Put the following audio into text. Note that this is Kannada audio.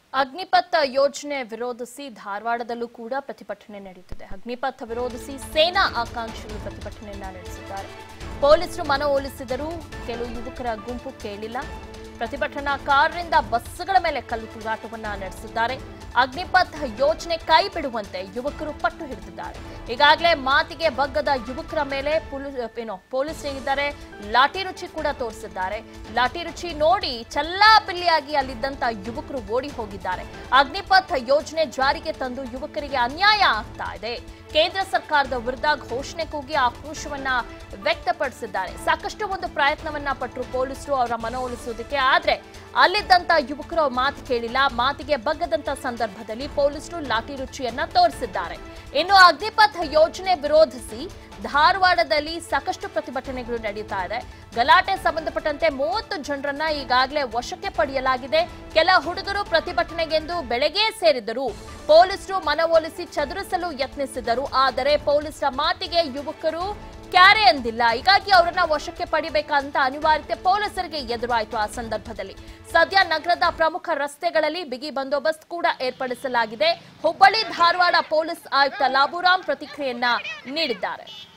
ಅಗ್ನಿಪಥ ಯೋಜನೆ ವಿರೋಧಿಸಿ ಧಾರವಾಡದಲ್ಲೂ ಕೂಡ ಪ್ರತಿಭಟನೆ ನಡೆಯುತ್ತಿದೆ ಅಗ್ನಿಪಥ ವಿರೋಧಿಸಿ ಸೇನಾ ಆಕಾಂಕ್ಷಿಗಳು ಪ್ರತಿಭಟನೆಯನ್ನ ನಡೆಸಿದ್ದಾರೆ ಪೊಲೀಸರು ಮನವೊಲಿಸಿದರೂ ಕೆಲವು ಯುವಕರ ಗುಂಪು ಕೇಳಿಲ್ಲ ಪ್ರತಿಭಟನಾಕಾರರಿಂದ ಬಸ್ಗಳ ಮೇಲೆ ಕಲ್ಲು ತೂರಾಟವನ್ನ ನಡೆಸಿದ್ದಾರೆ ಅಗ್ನಿಪಥ ಯೋಜನೆ ಕೈ ಬಿಡುವಂತೆ ಯುವಕರು ಪಟ್ಟು ಹಿಡಿದಿದ್ದಾರೆ ಈಗಾಗಲೇ ಮಾತಿಗೆ ಬಗ್ಗದ ಯುವಕರ ಮೇಲೆ ಪೊಲೀಸ್ ಏನೋ ಪೊಲೀಸ್ ಏನಿದ್ದಾರೆ ಲಾಠಿ ರುಚಿ ಕೂಡ ತೋರಿಸಿದ್ದಾರೆ ಲಾಠಿ ರುಚಿ ನೋಡಿ ಚಲ್ಲಾಪಿಲ್ಲಿಯಾಗಿ ಅಲ್ಲಿದ್ದಂತ ಯುವಕರು ಓಡಿ ಹೋಗಿದ್ದಾರೆ ಅಗ್ನಿಪಥ ಯೋಜನೆ ಜಾರಿಗೆ ತಂದು ಯುವಕರಿಗೆ ಅನ್ಯಾಯ ಆಗ್ತಾ ಇದೆ ಕೇಂದ್ರ ಸರ್ಕಾರದ ವಿರುದ್ಧ ಘೋಷಣೆ ಕೂಗಿ ಆಕ್ರೋಶವನ್ನ ವ್ಯಕ್ತಪಡಿಸಿದ್ದಾರೆ ಸಾಕಷ್ಟು ಒಂದು ಪ್ರಯತ್ನವನ್ನ ಪಟ್ಟರು ಪೊಲೀಸರು ಅವರ ಮನವೊಲಿಸುವುದಕ್ಕೆ ಆದ್ರೆ ಅಲ್ಲಿದ್ದಂತ ಯುವಕರು ಅವ್ರ ಮಾತು ಕೇಳಿಲ್ಲ ಮಾತಿಗೆ ಬಗ್ಗದಂತ ಸಂದರ್ಭದಲ್ಲಿ ಪೊಲೀಸರು ಲಾಠಿ ರುಚಿಯನ್ನ ತೋರಿಸಿದ್ದಾರೆ ಇನ್ನು ಅಗ್ನಿಪಥ ಯೋಜನೆ ವಿರೋಧಿಸಿ ಧಾರವಾಡದಲ್ಲಿ ಸಾಕಷ್ಟು ಪ್ರತಿಭಟನೆಗಳು ನಡೆಯುತ್ತಾ ಇದೆ ಗಲಾಟೆ ಸಂಬಂಧಪಟ್ಟಂತೆ ಮೂವತ್ತು ಜನರನ್ನ ಈಗಾಗಲೇ ವಶಕ್ಕೆ ಪಡೆಯಲಾಗಿದೆ ಕೆಲ ಹುಡುಗರು ಪ್ರತಿಭಟನೆಗೆಂದು ಬೆಳಗ್ಗೆ ಸೇರಿದರು ಪೊಲೀಸರು ಮನವೊಲಿಸಿ ಚದುರಿಸಲು ಯತ್ನಿಸಿದರು ಆದರೆ ಪೊಲೀಸರ ಮಾತಿಗೆ ಯುವಕರು ಕ್ಯಾರೆ ಅಂದಿಲ್ಲ ಹೀಗಾಗಿ ಅವರನ್ನ ವಶಕ್ಕೆ ಪಡಿಬೇಕಂತ ಅನಿವಾರ್ಯತೆ ಪೊಲೀಸರಿಗೆ ಎದುರಾಯಿತು ಆ ಸಂದರ್ಭದಲ್ಲಿ ಸದ್ಯ ನಗರದ ಪ್ರಮುಖ ರಸ್ತೆಗಳಲ್ಲಿ ಬಿಗಿ ಬಂದೋಬಸ್ತ್ ಕೂಡ ಏರ್ಪಡಿಸಲಾಗಿದೆ ಹುಬ್ಬಳ್ಳಿ ಧಾರವಾಡ ಪೊಲೀಸ್ ಆಯುಕ್ತ ಲಾಬುರಾಮ್ ಪ್ರತಿಕ್ರಿಯೆಯನ್ನ ನೀಡಿದ್ದಾರೆ